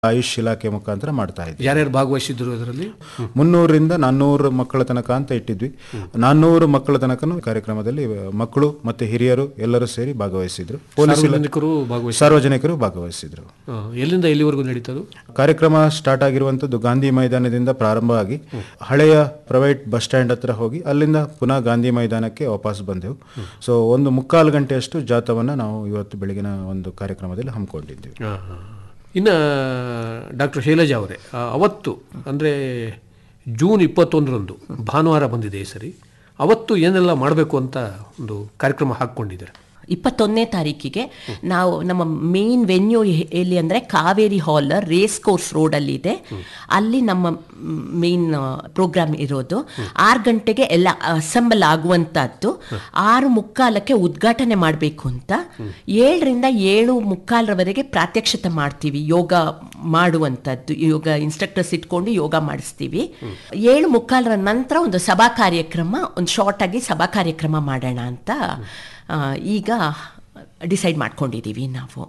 ಆಯುಷ್ ಇಲಾಖೆ ಮುಖಾಂತರ ಮಾಡ್ತಾ ಇದ್ವಿ ಯಾರ್ಯಾರು ಭಾಗವಹಿಸಿದ್ರು ಅದರಲ್ಲಿ ಮುನ್ನೂರರಿಂದ ನಾನ್ನೂರು ಮಕ್ಕಳ ತನಕ ಅಂತ ಇಟ್ಟಿದ್ವಿ ನಾನ್ನೂರು ಮಕ್ಕಳ ತನಕನೂ ಕಾರ್ಯಕ್ರಮದಲ್ಲಿ ಮಕ್ಕಳು ಮತ್ತೆ ಹಿರಿಯರು ಎಲ್ಲರೂ ಸೇರಿ ಭಾಗವಹಿಸಿದ್ರು ಪೊಲೀಸ್ ಇಲಾ- ಸಾರ್ವಜನಿಕರು ಭಾಗವಹಿಸಿ ಸಾರ್ವಜನಿಕರು ಭಾಗವಹಿಸಿದ್ರು ಆ, ಎಲ್ಲಿಂದ ಎಲ್ಲಿವರೆಗೂ ನಡೀತದು ಕಾರ್ಯಕ್ರಮ ಸ್ಟಾರ್ಟ್ ಆಗಿರುವಂತದ್ದು ಗಾಂಧಿ ಮೈದಾನದಿಂದ ಪ್ರಾರಂಭ ಆಗಿ ಹಳೆಯ ಪ್ರೈವೇಟ್ ಬಸ್ ಸ್ಟ್ಯಾಂಡ್ ಹತ್ರ ಹೋಗಿ ಅಲ್ಲಿಂದ ಪುನಃ ಗಾಂಧಿ ಮೈದಾನಕ್ಕೆ ವಾಪಸ್ ಬಂದೆವು ಸೊ ಒಂದು ಮುಕ್ಕಾಲು ಗಂಟೆಯಷ್ಟು ಜಾಥವನ್ನ ನಾವು ಇವತ್ತು ಬೆಳಗಿನ ಒಂದು ಕಾರ್ಯಕ್ರಮದಲ್ಲಿ ಹಮ್ಮಿಕೊಂಡಿದ್ದೀವಿ ಆ, ಆ. ಇನ್ನು ಡಾಕ್ಟರ್ ಶೈಲಜಾ ಅವರೇ ಆ, ಅವತ್ತು ಅಂದರೆ ಜೂನ್ ಇಪ್ಪತ್ತೊಂದರಂದು ಭಾನುವಾರ ಬಂದಿದೆ ಈ ಸರಿ ಅವತ್ತು ಏನೆಲ್ಲ ಮಾಡಬೇಕು ಅಂತ ಒಂದು ಕಾರ್ಯಕ್ರಮ ಹಾಕ್ಕೊಂಡಿದ್ದಾರೆ ಇಪ್ಪತ್ತೊಂದನೇ ತಾರೀಕಿಗೆ ನಾವು ನಮ್ಮ ಮೇನ್ ವೆನ್ಯೂ ಎಲ್ಲಿ ಅಂದರೆ ಕಾವೇರಿ ಹಾಲ್ ರೇಸ್ ಕೋರ್ಸ್ ರೋಡಲ್ಲಿ ಇದೆ ಅಲ್ಲಿ ನಮ್ಮ ಮೇನ್ ಪ್ರೋಗ್ರಾಮ್ ಇರೋದು ಆರು ಗಂಟೆಗೆ ಎಲ್ಲ ಅಸೆಂಬಲ್ ಆಗುವಂಥದ್ದು ಆರು ಮುಕ್ಕಾಲಕ್ಕೆ ಉದ್ಘಾಟನೆ ಮಾಡಬೇಕು ಅಂತ ಏಳರಿಂದ ಏಳು ಮುಕ್ಕಾಲರವರೆಗೆ ಪ್ರಾತ್ಯಕ್ಷತೆ ಮಾಡ್ತೀವಿ ಯೋಗ ಮಾಡುವಂಥದ್ದು ಯೋಗ ಇನ್ಸ್ಟ್ರಕ್ಟರ್ಸ್ ಇಟ್ಕೊಂಡು ಯೋಗ ಮಾಡಿಸ್ತೀವಿ ಏಳು ಮುಕ್ಕಾಲರ ನಂತರ ಒಂದು ಸಭಾ ಕಾರ್ಯಕ್ರಮ ಒಂದು ಶಾರ್ಟ್ ಆಗಿ ಸಭಾ ಕಾರ್ಯಕ್ರಮ ಮಾಡೋಣ ಅಂತ ಆ, ಈಗ ಡಿಸೈಡ್ ಮಾಡ್ಕೊಂಡಿದ್ದೀವಿ ನಾವು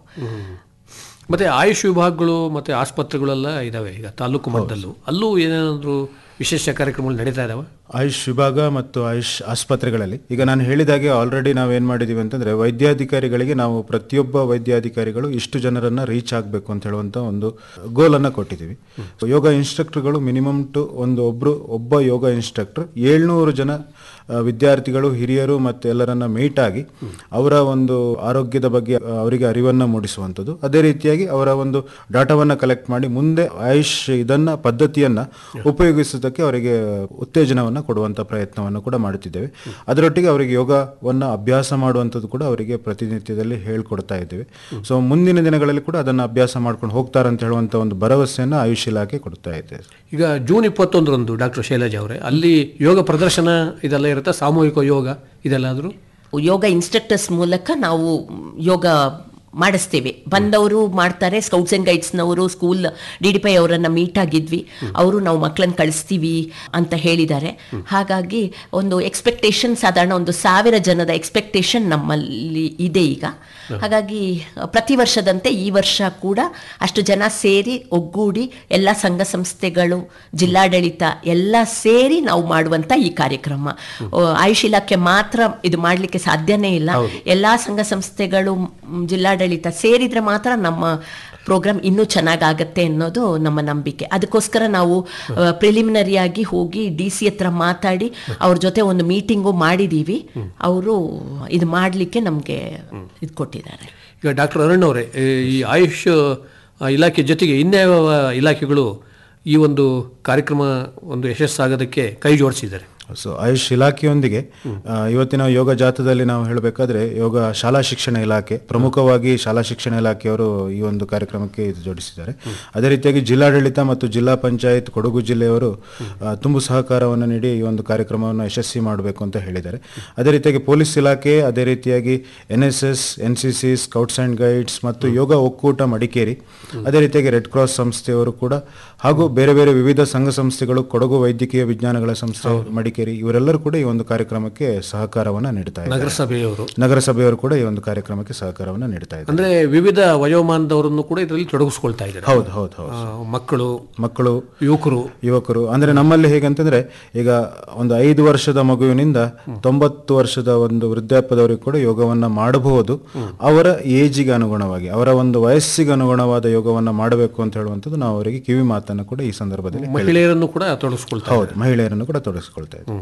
ಮತ್ತು ಆಯುಷ್ ವಿಭಾಗಗಳು ಮತ್ತು ಆಸ್ಪತ್ರೆಗಳೆಲ್ಲ ಇದ್ದಾವೆ ಈಗ ತಾಲೂಕು ಮಟ್ಟದಲ್ಲೂ ಅಲ್ಲೂ ಏನೇನಾದರೂ ವಿಶೇಷ ಕಾರ್ಯಕ್ರಮಗಳು ನಡೀತಾ ಇದ್ದಾವೆ ಆಯುಷ್ ವಿಭಾಗ ಮತ್ತು ಆಯುಷ್ ಆಸ್ಪತ್ರೆಗಳಲ್ಲಿ ಈಗ ನಾನು ಹೇಳಿದಾಗೆ ಆಲ್ರೆಡಿ ನಾವೇನು ಮಾಡಿದ್ದೀವಿ ಅಂತಂದರೆ ವೈದ್ಯಾಧಿಕಾರಿಗಳಿಗೆ ನಾವು ಪ್ರತಿಯೊಬ್ಬ ವೈದ್ಯಾಧಿಕಾರಿಗಳು ಇಷ್ಟು ಜನರನ್ನು ರೀಚ್ ಆಗಬೇಕು ಅಂತ ಹೇಳುವಂಥ ಒಂದು ಗೋಲನ್ನು ಕೊಟ್ಟಿದ್ದೀವಿ So, ಯೋಗ ಇನ್ಸ್ಟ್ರಕ್ಟರ್ಗಳು ಮಿನಿಮಮ್ ಟು ಒಂದು ಒಬ್ಬರು ಒಬ್ಬ ಯೋಗ ಇನ್ಸ್ಟ್ರಕ್ಟರ್ ಏಳ್ನೂರು ಜನ ಆ, ವಿದ್ಯಾರ್ಥಿಗಳು ಹಿರಿಯರು ಮತ್ತು ಎಲ್ಲರನ್ನ ಮೀಟ್ ಆಗಿ ಅವರ ಒಂದು ಆರೋಗ್ಯದ ಬಗ್ಗೆ ಆ, ಅವರಿಗೆ ಅರಿವನ್ನು ಮೂಡಿಸುವಂಥದ್ದು ಅದೇ ರೀತಿಯಾಗಿ ಅವರ ಒಂದು ಡಾಟಾವನ್ನು ಕಲೆಕ್ಟ್ ಮಾಡಿ ಮುಂದೆ ಆಯುಷ್ ಇದನ್ನ ಪದ್ಧತಿಯನ್ನ ಉಪಯೋಗಿಸುವುದಕ್ಕೆ ಅವರಿಗೆ ಉತ್ತೇಜನವನ್ನು ಕೊಡುವಂಥ ಪ್ರಯತ್ನವನ್ನು ಕೂಡ ಮಾಡುತ್ತಿದ್ದೇವೆ ಅದರೊಟ್ಟಿಗೆ ಅವರಿಗೆ ಯೋಗವನ್ನು ಅಭ್ಯಾಸ ಮಾಡುವಂಥದ್ದು ಕೂಡ ಅವರಿಗೆ ಪ್ರತಿನಿತ್ಯದಲ್ಲಿ ಹೇಳ್ಕೊಡ್ತಾ ಇದ್ದೇವೆ ಸೊ ಮುಂದಿನ ದಿನಗಳಲ್ಲಿ ಕೂಡ ಅದನ್ನು ಅಭ್ಯಾಸ ಮಾಡ್ಕೊಂಡು ಹೋಗ್ತಾರೆ ಅಂತ ಹೇಳುವಂಥ ಒಂದು ಭರವಸೆಯನ್ನು ಆಯುಷ್ ಇಲಾಖೆ ಕೊಡ್ತಾ ಇದೆ ಈಗ ಜೂನ್ ಇಪ್ಪತ್ತೊಂದರಂದು ಡಾಕ್ಟರ್ ಶೈಲಜಾ ಅವರೇ ಅಲ್ಲಿ ಯೋಗ ಪ್ರದರ್ಶನ ಇದೆಲ್ಲ ಇರುತ್ತೆ ಸಾಮೂಹಿಕ ಯೋಗ ಇದೆಲ್ಲಾದರೂ ಯೋಗ ಇನ್ಸ್ಟ್ರಕ್ಟರ್ಸ್ ಮೂಲಕ ನಾವು ಯೋಗ ಮಾಡಿಸ್ತೇವೆ ಬಂದವರು ಮಾಡ್ತಾರೆ ಸ್ಕೌಟ್ಸ್ ಆ್ಯಂಡ್ ಗೈಡ್ಸ್ನವರು ಸ್ಕೂಲ್ ಡಿ ಡಿ ಪೈ ಅವರನ್ನು ಮೀಟ್ ಆಗಿದ್ವಿ ಅವರು ನಾವು ಮಕ್ಕಳನ್ನ ಕಳಿಸ್ತೀವಿ ಅಂತ ಹೇಳಿದ್ದಾರೆ ಹಾಗಾಗಿ ಒಂದು ಎಕ್ಸ್ಪೆಕ್ಟೇಷನ್ ಸಾಧಾರಣ ಒಂದು ಸಾವಿರ ಜನದ ಎಕ್ಸ್ಪೆಕ್ಟೇಷನ್ ನಮ್ಮಲ್ಲಿ ಇದೆ ಈಗ ಹಾಗಾಗಿ ಪ್ರತಿ ವರ್ಷದಂತೆ ಈ ವರ್ಷ ಕೂಡ ಅಷ್ಟು ಜನ ಸೇರಿ ಒಗ್ಗೂಡಿ ಎಲ್ಲ ಸಂಘ ಸಂಸ್ಥೆಗಳು ಜಿಲ್ಲಾಡಳಿತ ಎಲ್ಲ ಸೇರಿ ನಾವು ಮಾಡುವಂತ ಈ ಕಾರ್ಯಕ್ರಮ ಆ, ಆಯುಷ್ ಇಲಾಖೆ ಮಾತ್ರ ಇದು ಮಾಡಲಿಕ್ಕೆ ಸಾಧ್ಯನೇ ಇಲ್ಲ ಎಲ್ಲ ಸಂಘ ಸಂಸ್ಥೆಗಳು ಮ್, ಜಿಲ್ಲಾಡಳಿತ ಸೇರಿದ್ರೆ ಮಾತ್ರ ನಮ್ಮ ಪ್ರೋಗ್ರಾಮ್ ಇನ್ನೂ ಚೆನ್ನಾಗಾಗತ್ತೆ ಅನ್ನೋದು ನಮ್ಮ ನಂಬಿಕೆ ಅದಕ್ಕೋಸ್ಕರ ನಾವು ಪ್ರಿಲಿಮಿನರಿಯಾಗಿ ಹೋಗಿ ಡಿ ಸಿ ಹತ್ರ ಮಾತಾಡಿ ಅವ್ರ ಜೊತೆ ಒಂದು ಮೀಟಿಂಗು ಮಾಡಿದ್ದೀವಿ ಅವರು ಇದು ಮಾಡಲಿಕ್ಕೆ ನಮಗೆ ಇದು ಕೊಟ್ಟಿದ್ದಾರೆ ಈಗ ಡಾಕ್ಟರ್ ಅರುಣ್ ಅವರೇ ಈ ಆಯುಷ್ ಆ, ಇಲಾಖೆ ಜೊತೆಗೆ ಇನ್ಯಾವ ಇಲಾಖೆಗಳು ಈ ಒಂದು ಕಾರ್ಯಕ್ರಮ ಒಂದು ಯಶಸ್ಸಾಗೋದಕ್ಕೆ ಕೈ ಜೋಡಿಸಿದ್ದಾರೆ ಸೊ ಆಯುಷ್ ಇಲಾಖೆಯೊಂದಿಗೆ ಆ, ಇವತ್ತಿನ ಯೋಗ ಜಾಥದಲ್ಲಿ ನಾವು ಹೇಳಬೇಕಾದ್ರೆ ಯೋಗ ಶಾಲಾ ಶಿಕ್ಷಣ ಇಲಾಖೆ ಪ್ರಮುಖವಾಗಿ ಶಾಲಾ ಶಿಕ್ಷಣ ಇಲಾಖೆಯವರು ಈ ಒಂದು ಕಾರ್ಯಕ್ರಮಕ್ಕೆ ಇದು ಜೋಡಿಸಿದ್ದಾರೆ ಅದೇ ರೀತಿಯಾಗಿ ಜಿಲ್ಲಾಡಳಿತ ಮತ್ತು ಜಿಲ್ಲಾ ಪಂಚಾಯತ್ ಕೊಡಗು ಜಿಲ್ಲೆಯವರು ಆ, ತುಂಬು ಸಹಕಾರವನ್ನು ನೀಡಿ ಈ ಒಂದು ಕಾರ್ಯಕ್ರಮವನ್ನು ಯಶಸ್ವಿ ಮಾಡಬೇಕು ಅಂತ ಹೇಳಿದ್ದಾರೆ ಅದೇ ರೀತಿಯಾಗಿ ಪೊಲೀಸ್ ಇಲಾಖೆ ಅದೇ ರೀತಿಯಾಗಿ N S S N C C scouts and guides ಮತ್ತು ಯೋಗ ಒಕ್ಕೂಟ ಮಡಿಕೇರಿ ಅದೇ ರೀತಿಯಾಗಿ ರೆಡ್ ಕ್ರಾಸ್ ಸಂಸ್ಥೆಯವರು ಕೂಡ ಹಾಗೂ ಬೇರೆ ಬೇರೆ ವಿವಿಧ ಸಂಘ ಸಂಸ್ಥೆಗಳು ಕೊಡಗು ವೈದ್ಯಕೀಯ ವಿಜ್ಞಾನಗಳ ಸಂಸ್ಥೆ ಮಡಿಕೇರಿ ಇವರೆಲ್ಲರೂ ಕೂಡ ಈ ಒಂದು ಕಾರ್ಯಕ್ರಮಕ್ಕೆ ಸಹಕಾರವನ್ನು ನೀಡ್ತಾ ಇದ್ದಾರೆ ನಗರಸಭೆಯವರು ನಗರಸಭೆಯವರು ಕೂಡ ಈ ಒಂದು ಕಾರ್ಯಕ್ರಮಕ್ಕೆ ಸಹಕಾರವನ್ನು ನೀಡ್ತಾ ಇದ್ದಾರೆ ಅಂದ್ರೆ ವಿವಿಧ ವಯೋಮಾನದವರನ್ನು ಕೂಡ ಇದರಲ್ಲಿ ತೊಡಗಿಸ್ಕೊಳ್ತಾ ಇದ್ದಾರೆ ಹೌದು ಹೌದು ಹೌದು ಆ, ಮಕ್ಕಳು ಮಕ್ಕಳು ಯುವಕರು ಯುವಕರು ಅಂದ್ರೆ ನಮ್ಮಲ್ಲಿ ಹೇಗಂತಂದ್ರೆ ಈಗ ಒಂದು ಐದು ವರ್ಷದ ಮಗುವಿನಿಂದ ತೊಂಬತ್ತು ವರ್ಷದ ಒಂದು ವೃದ್ಧಾಪ್ಯದವರಿಗೆ ಕೂಡ ಯೋಗವನ್ನ ಮಾಡಬಹುದು ಅವರ ಏಜಿಗೆ ಅನುಗುಣವಾಗಿ ಅವರ ಒಂದು ವಯಸ್ಸಿಗೆ ಅನುಗುಣವಾದ ಯೋಗವನ್ನ ಮಾಡಬೇಕು ಅಂತ ಹೇಳುವಂಥದ್ದು ನಾವು ಅವರಿಗೆ ಕಿವಿ ಮಾತನ್ನು ಕೂಡ ಈ ಸಂದರ್ಭದಲ್ಲಿ ಮಹಿಳೆಯರನ್ನು ಕೂಡ ತೊಡಗಿಸ್ಕೊಳ್ತಾ ಹೌದು ಮಹಿಳೆಯರನ್ನು ಕೂಡ ತೊಡಗಿಸ್ಕೊಳ್ತಾ ಇದ್ದೀವಿ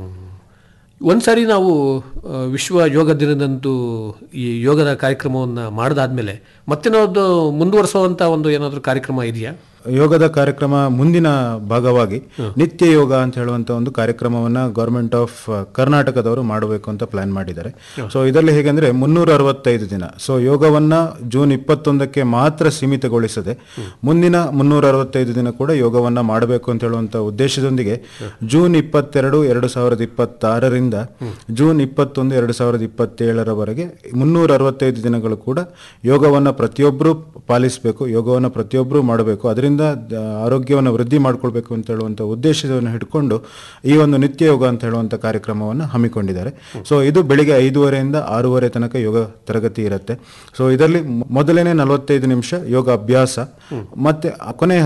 ಒಂದ್ಸಾರಿ ನಾವು ಆ, ವಿಶ್ವ ಯೋಗ ದಿನದಂದು ಈ ಯೋಗದ ಕಾರ್ಯಕ್ರಮವನ್ನು ಮಾಡದಾದ್ಮೇಲೆ ಮತ್ತೆ ನಾವು ಮುಂದುವರಿಸುವಂತ ಒಂದು ಏನಾದರೂ ಕಾರ್ಯಕ್ರಮ ಇದೆಯಾ ಯೋಗದ ಕಾರ್ಯಕ್ರಮ ಮುಂದಿನ ಭಾಗವಾಗಿ ನಿತ್ಯ ಯೋಗ ಅಂತ ಹೇಳುವಂತ ಒಂದು ಕಾರ್ಯಕ್ರಮವನ್ನ ಗೌರ್ಮೆಂಟ್ ಆಫ್ ಕರ್ನಾಟಕದವರು ಮಾಡಬೇಕು ಅಂತ ಪ್ಲಾನ್ ಮಾಡಿದ್ದಾರೆ ಸೊ ಇದರಲ್ಲಿ ಹೇಗೆಂದ್ರೆ ಮುನ್ನೂರ ಅರವತ್ತೈದು ದಿನ ಸೊ ಯೋಗವನ್ನ ಜೂನ್ ಇಪ್ಪತ್ತೊಂದಕ್ಕೆ ಮಾತ್ರ ಸೀಮಿತಗೊಳಿಸದೆ ಮುಂದಿನ ಮುನ್ನೂರ ಅರವತ್ತೈದು ದಿನ ಕೂಡ ಯೋಗವನ್ನ ಮಾಡಬೇಕು ಅಂತ ಹೇಳುವಂತ ಉದ್ದೇಶದೊಂದಿಗೆ ಜೂನ್ ಇಪ್ಪತ್ತೆರಡು ಎರಡು ಸಾವಿರದ ಇಪ್ಪತ್ತಾರರಿಂದ ಜೂನ್ ಇಪ್ಪತ್ತೊಂದು ಎರಡು ಸಾವಿರದ ಇಪ್ಪತ್ತೇಳರವರೆಗೆ ಮುನ್ನೂರ ಅರವತ್ತೈದು ದಿನಗಳು ಕೂಡ ಯೋಗವನ್ನ ಪ್ರತಿಯೊಬ್ಬರು ಪಾಲಿಸಬೇಕು ಯೋಗವನ್ನ ಪ್ರತಿಯೊಬ್ಬರು ಮಾಡಬೇಕು ಅದರಿಂದ ದ- ಆರೋಗ್ಯವನ್ನು ವೃದ್ಧಿ ಮಾಡ್ಕೊಳ್ಬೇಕು ಅಂತ ಹೇಳುವಂಥ ಉದ್ದೇಶವನ್ನು ಹಿಡ್ಕೊಂಡು ಈ ಒಂದು ನಿತ್ಯ ಯೋಗ ಅಂತ ಹೇಳುವಂಥ ಕಾರ್ಯಕ್ರಮವನ್ನು ಹಮ್ಮಿಕೊಂಡಿದ್ದಾರೆ ಸೊ ಇದು ಬೆಳಿಗ್ಗೆ ಐದೂವರೆಯಿಂದ ಆರೂವರೆ ತನಕ ಯೋಗ ತರಗತಿ ಇರುತ್ತೆ ಸೊ ಇದರಲ್ಲಿ ಮೊದಲನೇ ನಲವತ್ತೈದು ನಿಮಿಷ ಯೋಗ ಅಭ್ಯಾಸ ಮತ್ತೆ ಕೊನೆಯ